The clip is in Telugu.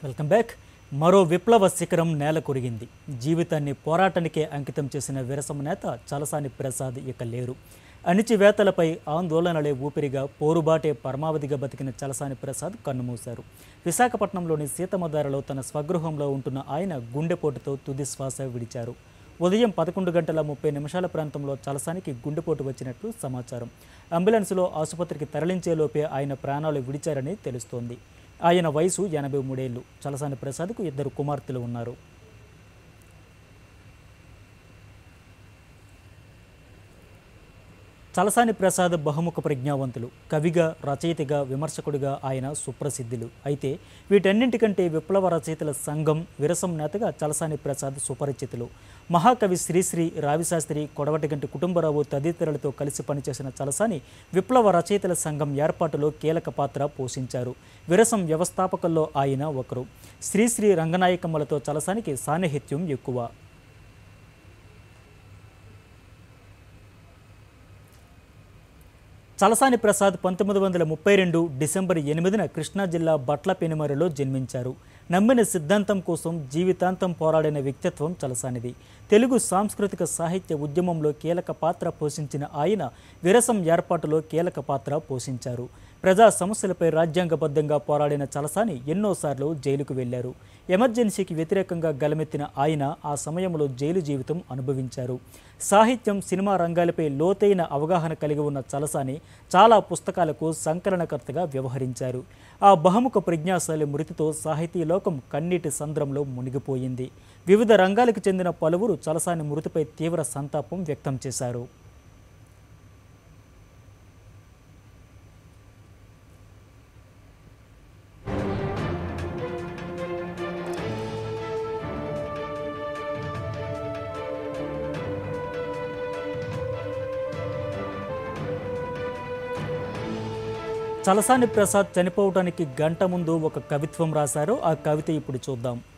వెల్కమ్ బ్యాక్ మరో విప్లవ శిఖరం నేల కొరిగింది జీవితాన్ని పోరాటానికే అంకితం చేసిన విరసమ నేత చలసాని ప్రసాద్ ఇక లేరు అణిచివేతలపై ఆందోళనలే ఊపిరిగా పోరుబాటే పరమావధిగా బతికిన చలసాని ప్రసాద్ కన్నుమూశారు విశాఖపట్నంలోని సీతమ్మదారలో తన స్వగృహంలో ఉంటున్న ఆయన గుండెపోటుతో తుది శ్వాస విడిచారు ఉదయం పదకొండు గంటల ముప్పై నిమిషాల ప్రాంతంలో చలసానికి గుండెపోటు వచ్చినట్లు సమాచారం అంబులెన్సులో ఆసుపత్రికి తరలించేలోపే ఆయన ప్రాణాలు విడిచారని తెలుస్తోంది ఆయన వయసు ఎనభై మూడేళ్లు చలసాని ప్రసాద్కు ఇద్దరు కుమార్తెలు ఉన్నారు చలసాని ప్రసాద్ బహుముఖ ప్రజ్ఞావంతులు కవిగా రచయితగా విమర్శకుడిగా ఆయన సుప్రసిద్ధులు అయితే వీటన్నింటికంటే విప్లవ రచయితల సంఘం విరసం నేతగా చలసాని ప్రసాద్ సుపరిచితులు మహాకవి శ్రీశ్రీ రావిశాస్త్రి కొడవటిగంటి కుటుంబరావు తదితరులతో కలిసి పనిచేసిన చలసాని విప్లవ రచయితల సంఘం ఏర్పాటులో కీలక పాత్ర పోషించారు విరసం వ్యవస్థాపకుల్లో ఆయన ఒకరు శ్రీశ్రీ రంగనాయకమ్మలతో చలసానికి సాన్నిహిత్యం ఎక్కువ చలసాని ప్రసాద్ పంతొమ్మిది వందల ముప్పై రెండు డిసెంబర్ ఎనిమిదిన కృష్ణా జిల్లా బట్ల పెనుమరిలో జన్మించారు నమ్మిన సిద్ధాంతం కోసం జీవితాంతం పోరాడిన వ్యక్తిత్వం చలసానిది తెలుగు సాంస్కృతిక సాహిత్య ఉద్యమంలో కీలక పాత్ర పోషించిన ఆయన విరసం ఏర్పాటులో కీలక పాత్ర పోషించారు ప్రజా సమస్యలపై రాజ్యాంగబద్ధంగా పోరాడిన చలసాని ఎన్నోసార్లు జైలుకు వెళ్లారు ఎమర్జెన్సీకి వ్యతిరేకంగా గలమెత్తిన ఆయన ఆ సమయంలో జైలు జీవితం అనుభవించారు సాహిత్యం సినిమా రంగాలపై లోతైన అవగాహన కలిగి ఉన్న చలసాని చాలా పుస్తకాలకు సంకలనకర్తగా వ్యవహరించారు ఆ బహుముఖ ప్రజ్ఞాశాలి మృతితో సాహితీ లోకం కన్నీటి సంద్రంలో మునిగిపోయింది వివిధ రంగాలకు చెందిన పలువురు చలసాని మృతిపై తీవ్ర సంతాపం వ్యక్తం చేశారు చలసాని ప్రసాద్ చనిపోవడానికి గంట ముందు ఒక కవిత్వం రాశారు ఆ కవిత ఇప్పుడు చూద్దాం